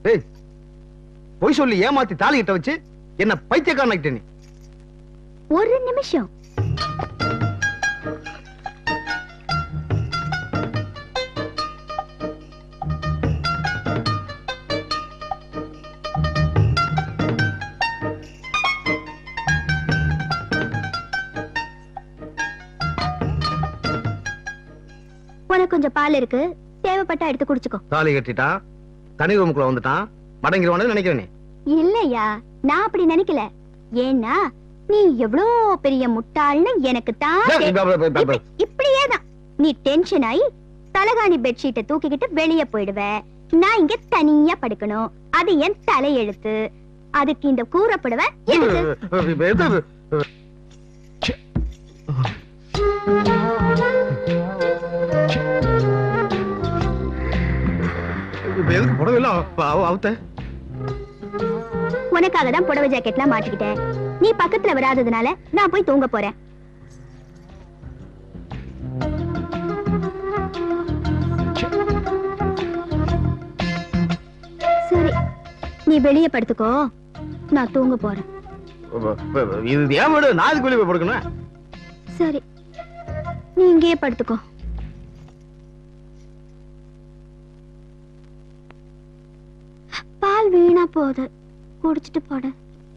டேய் பொய் சொல்லி ஏமாத்தி தாலி கிட்ட வச்சு என்ன பைத்தியக்காரன் ஆக்கிட்ட நீ ஒரு நிமிஷம் உனக்கு கொஞ்சம் பால் இருக்கு தேவைப்பட்டா எடுத்து குடிச்சுக்கோ தாலி கட்டிட்டான் தனி ரூமுக்குள்ள வந்துட்டான் மடங்கிடுவானு நினைக்கிறேன் நீ இல்லையா நான் அப்படி நினைக்கல ஏன்னா நீ எவ்வளோ பெரிய முட்டாள்னு எனக்கு தான் ஏய், தெ- ப- ப- ப- ப- இப்படியே தான் நீ டென்ஷன் ஆகி தலகாணி பெட்ஷீட்டை தூக்கிக்கிட்டு வெளிய போயிடுவ நான் இங்க தனியா படுக்கணும் அது என் தலையெழுத்து அதுக்கு இந்த கூறப்படுவ எதுக்கு எது- இப்ப எதுக்கு புடவை எல்லாம் அவுத்த உனக்காக தான் புடவை ஜாக்கெட்லாம் மாட்டிக்கிட்டேன் நீ பக்கத்துல வராததுனால நான் போய் தூங்க போறேன் சரி நீ வெளியே படுத்துக்கோ நான் தூங்க போறேன் இது ஏன் வீடு நான் இதுக்கு வெளியே போய் படுக்கணும் சரி நீ இங்கேயே படுத்துக்கோ பால் வீணா போகுது குடிச்சிட்டு போடு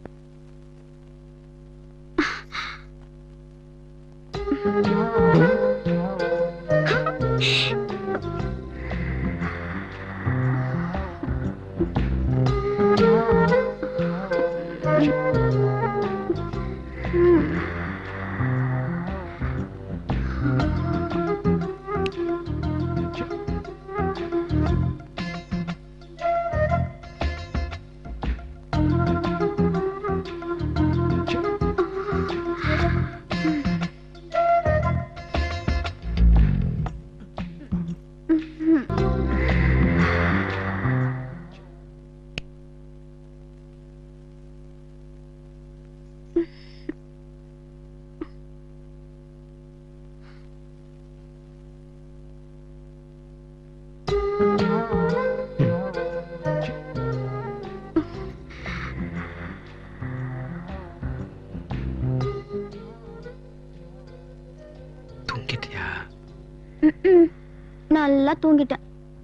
தூங்கிட்டியா ம்ம். நல்லா தூங்கிட்டேன்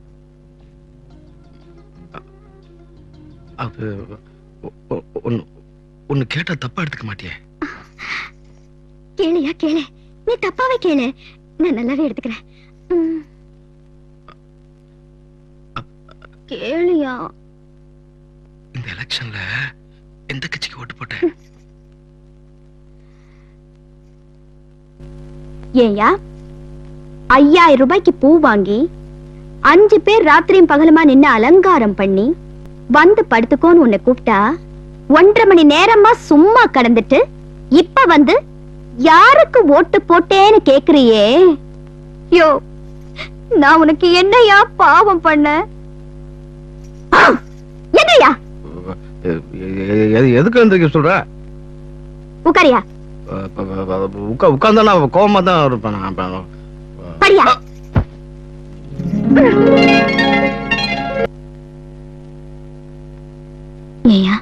அது ஒன்னு ஒன்னு கேட்டா தப்பா எடுத்துக்க மாட்டியே கேளியா கேளு நீ தப்பாவே கேளு நான் நல்லாவே எடுத்துக்கிறேன் ம். கேளியா இந்த எலெக்ஷன்ல எந்த கட்சிக்கு ஓட்டு போட்ட ஏயா ஐயாயிரம் ரூபாய்க்கு பூ வாங்கி அஞ்சு பேர் ராத்திரியும் பகலுமா நின்னு அலங்காரம் பண்ணி வந்து படுத்துக்கோன்னு உன்னை கூப்பிட்டா ஒன்றரை மணி நேரமா சும்மா கடந்துட்டு இப்ப வந்து யாருக்கு ஓட்டு போட்டேன்னு கேக்குறியே யோ நான் உனக்கு என்னையா பாவம் பண்ண ஆ! என்னய்யா எதுக்கு வந்திருக்க சொல்ற உட்காரியா உட்கா உட்கார்ந்தா நான் கோவமா தான் இருப்பேன் நான் அப்ப- படியா ஏயா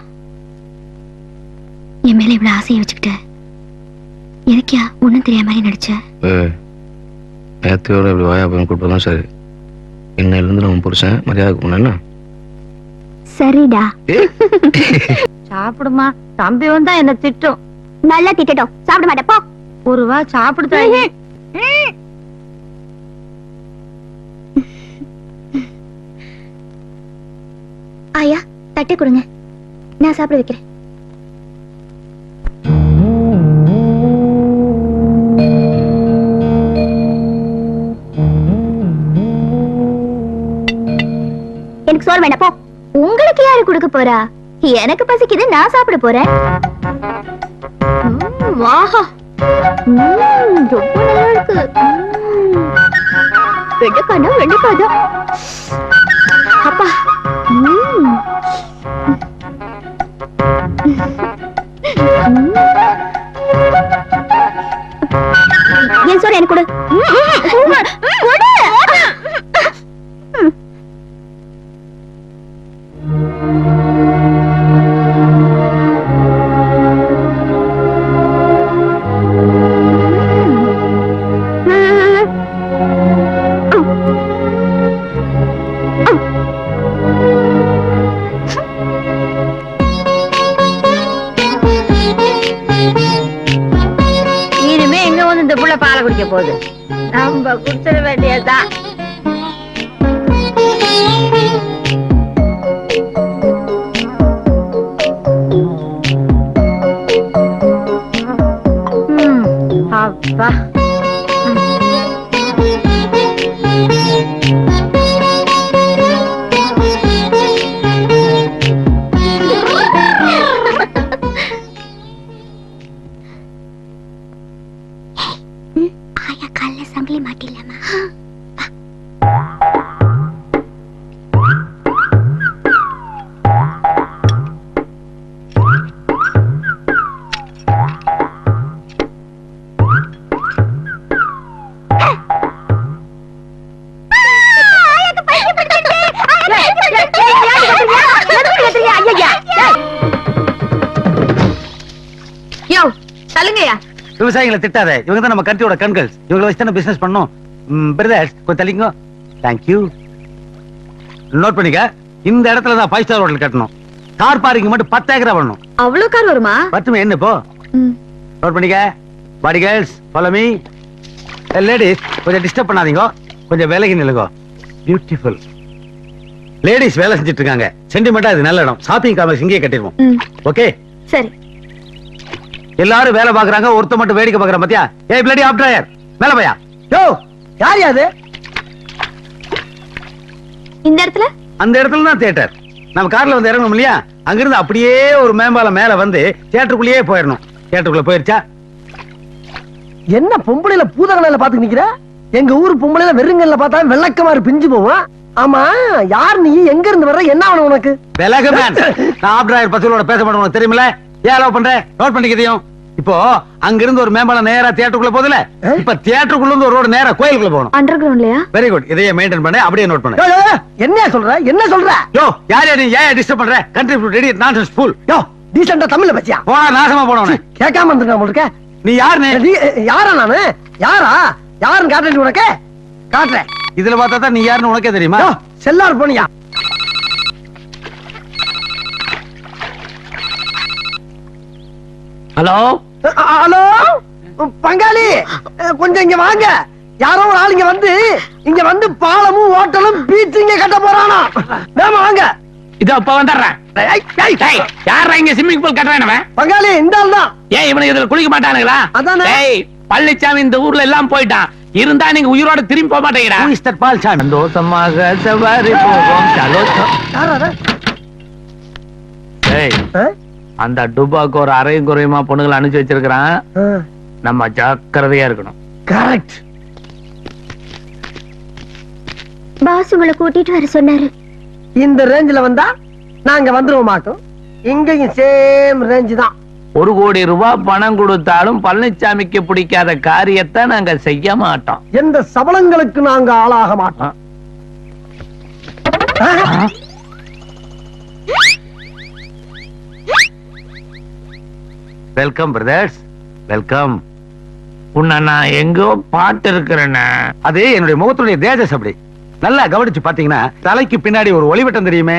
என் மேல இவ்வளவு ஆசையை வச்சுக்கிட்ட எதுக்கியா ஒண்ணும் தெரியாம மாதிரி நடிச்ச ஏய், நேத்தியோட இப்படி வாயா போய் கூப்பிட்டதான் சரி இன்னையில இருந்து நம்ம புருஷன் மரியாதை பண்ண சரிடா சாப்பிடுமா தம்பி வந்தா என்ன திட்டும் நல்லா திட்டட்டும் சாப்பிட மாட்டேன் போ ஒரு வா சாப்பிடுதாயி ஆயா தட்டை கொடுங்க நான் சாப்பிட வைக்கிறேன் எனக்கு சோறு வேண்டாம் போ உங்களுக்கு யாரு கொடுக்க போறா எனக்கு பசிக்குது நான் சாப்பிட போறேன் ம், ஆஹா ம், ரொம்ப நல்லா இருக்கு ம். வெண்டைக்கானா வெண்டைக்காதான் அப்பா ம். ம். என் சோறு எனக்கு கொடு கொடு முடிச்சிட வேண்டியதுதான் ம், அப்பா ஆயா காலைல சங்கிலி மாட்டிடலாமா யோ தள்ளுங்கய்யா விவசாயிகளை திட்டாத இவங்க தான் நம்ம கண்ட்ரியோட கண்கள் இவங்களை வச்சு தானே பிசினஸ் பண்ணோம் பிரதர்ஸ் கொஞ்சம் தள்ளிங்க தேங்க்யூ நோட் பண்ணிக்க இந்த இடத்துல தான் ஃபைவ் ஸ்டார் ஹோட்டல் கட்டணும் கார் பார்க்கிங் மட்டும் பத்து ஏக்கரா பண்ணணும் அவ்வளவு கார் வருமா பத்துமே என்ன இப்போ நோட் பண்ணிக்க body girls follow me ladies கொஞ்சம் டிஸ்டர்ப் பண்ணாதீங்க கொஞ்சம் விலகி நில்லுங்க பியூட்டிஃபுல் லேடிஸ் வேலை செஞ்சுட்டு இருக்காங்க சென்டிமெண்டா இது நல்ல இடம் ஷாப்பிங் காம்ப்ளெக்ஸ் இங்கேயே கட்டிடுவோம் ஓகே சரி எல்லாரும் வேலை பாக்குறாங்க ஒருத்த மட்டும் வேடிக்கை பாக்குறான் பாத்தியா ஏய் பிளடி ஆப் டிரைவர் மேல பையா யோ யார் யாது இந்த இடத்துல அந்த இடத்துல தான் தியேட்டர் நம்ம கார்ல வந்து இறங்கணும் இல்லையா அங்கிருந்து அப்படியே ஒரு மேம்பாலம் மேல வந்து தியேட்டருக்குள்ளேயே போயிடணும் தியேட்டருக்குள்ள போயிருச்சா என்ன பொம்பளையில பூதகனால பாத்துக்கு நிக்கிற எங்க ஊர் பொம்பளையில வெறுங்கல்ல பார்த்தா வெள்ளக்கமாறு பிஞ்சு போவோம் ஆமா யார் நீ எங்க இருந்து வர்ற என்ன ஆகணும் உனக்கு விலகு மேன் நான் ஆப் டிரைவர் பசங்களோட பேச மாட்டேன் உனக்கு தெரியுமில ஏன் அலோவ் பண்றேன் நோட் பண்ணிக்கிறதையும் இப்போ அங்கிருந்து ஒரு மேம்பாலம் நேரா தியேட்டருக்குள்ள போகுதுல இப்ப தியேட்டருக்குள்ள இருந்து ஒரு ரோடு நேரா கோயிலுக்குள்ள போகணும் அண்டர் கிரவுண்ட்லயா வெரி குட் இதையே மெயின்டைன் பண்ணு அப்படியே நோட் பண்ணு யோ, யோ, யோ, என்ன சொல்ற என்ன சொல்ற யோ யார் யார் நீ ஏன் டிஸ்டர்ப் பண்ற கண்ட்ரி ரெடி நான்சென்ஸ் ஸ்கூல் யோ டீசெண்டா தமிழ்ல பச்சியா போடா நாசமா போனவனே கேட்காம இருந்திருக்கா உங்களுக்கு நீ யாருன்னு நீ யாரா நானு யாரா யாருன்னு காட்டுறேன் உனக்கு காட்டுறேன் இதுல பார்த்தா தான் நீ யாருன்னு உனக்கே தெரியுமா யோ, செல்லார் போனியா ஹலோ அ- அ- ஹலோ பங்காளி அ, கொஞ்சம் இங்க வாங்க யாரோ ஒரு ஆள் இங்க வந்து இங்க வந்து பாலமும் ஓட்டலும் பீச் இங்க கட்ட போறானா வேமா வாங்க இதோ இப்ப வந்துடுறேன் ஏய், ஏய், டேய் யாரா இங்க ஸ்விம்மிங் பூல் கட்டுறானவன் பங்காளி இந்த ஆள் தான் ஏன் இவனுக்கு இதுல குளிக்க மாட்டானுங்களா அதானே. டேய் பழனிசாமி இந்த ஊர்ல எல்லாம் போயிட்டான் இருந்தா நீங்க உயிரோட திரும்பி போக மாட்டேங்கிறா Who is that பால்சாமி? சந்தோஷமாக சவாரி போவோம் சலோசம் யாரா அது? ஏய் ஆ? அந்த டுபாக்கு ஒரு அரையும் குறையுமா பொண்ணுங்களை அனுப்பிச்சு வச்சிருக்கிறான் ஆ, நம்ம ஜாக்கிரதையா இருக்கணும் கரெக்ட் பாஸ் உங்களை கூட்டிட்டு வர சொன்னாரு இந்த ரேஞ்சில வந்தா நாங்க வந்துருவோம் மாட்டோம் இங்கேயும் சேம் ரேஞ்ச் தான் ஒரு கோடி ரூபாய் பணம் கொடுத்தாலும் பழனிசாமிக்கு பிடிக்காத காரியத்தை நாங்க செய்ய மாட்டோம் எந்த சபலங்களுக்கு நாங்க ஆளாக மாட்டோம் ஆ? வெல்கம் பிரதர்ஸ் வெல்கம் உன்னை நான் எங்கோ பாட்டு இருக்கிறேன்னு அது என்னுடைய முகத்துடைய தேஜஸ் அப்படி நல்லா கவனிச்சு பாத்தீங்கன்னா தலைக்கு பின்னாடி ஒரு ஒளிவட்டம் தெரியுமே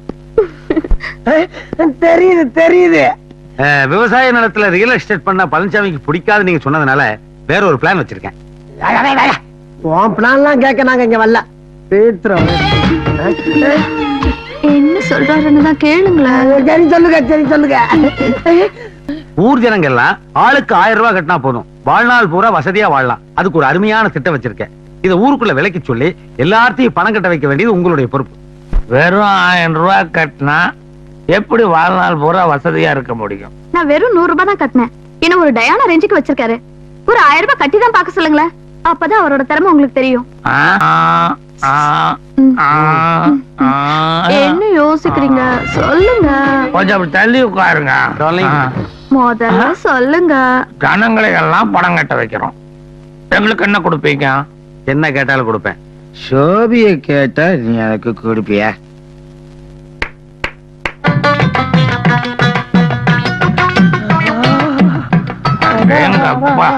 தெரியுது தெரியுது அஹ், விவசாய நிலத்துல ரியல் எஸ்டேட் பண்ண பழனிசாமிக்கு பிடிக்காது நீங்க சொன்னதுனால வேற ஒரு பிளான் வச்சிருக்கேன் உன் பிளான்லாம் கேட்க நாங்க இங்க வரல பேத்துறோம் என்ன சொல்றாருன்னு தான் கேளுங்களேன் சரி சொல்லுங்க சரி சொல்லுங்க ஊர் ஜனங்க எல்லாம் ஆளுக்கு ஆயிரம் ரூபாய் கட்டினா போதும் வாழ்நாள் பூரா வசதியா வாழலாம் அதுக்கு ஒரு அருமையான திட்டம் வச்சிருக்கேன் இதை ஊருக்குள்ள விலைக்கு சொல்லி எல்லார்த்தையும் பணம் கட்ட வைக்க வேண்டியது உங்களுடைய பொறுப்பு வெறும் ஆயிரம் ரூபாய் கட்டினா எப்படி வாழ்நாள் பூரா வசதியா இருக்க முடியும் நான் வெறும் நூறு ரூபாய் தான் கட்டினேன் என்ன ஒரு டயானா ரேஞ்சுக்கு வச்சிருக்காரு ஒரு ஆயிரம் ரூபாய் கட்டி தான் பார்க்க சொல்லுங்களேன் அப்பதான் அவரோட திறமை உங்களுக்கு தெரியும் ஆ, ஆ, ஆ, ஆ. என்ன யோசிக்கிறீங்க சொல்லுங்க கொஞ்சம் அப்படி தள்ளி உட்காருங்க Darling. ஆ. முதல்ல சொல்லுங்க ஜனங்களை எல்லாம் பணம் கட்ட வைக்கிறோம் எங்களுக்கு என்ன கொடுப்பீங்க என்ன கேட்டாலும் கொடுப்பேன் சோபிய கேட்டா நீ எனக்கு கொடுப்பியா எங்க அப்பா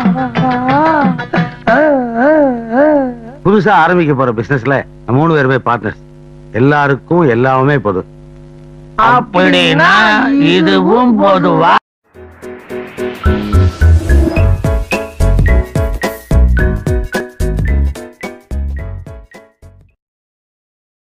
புதுசா ஆரம்பிக்க போற பிசினஸ்ல மூணு பேருமே பார்ட்னர்ஸ் எல்லாருக்கும் எல்லாமே பொது அப்படின்னா இதுவும் பொதுவா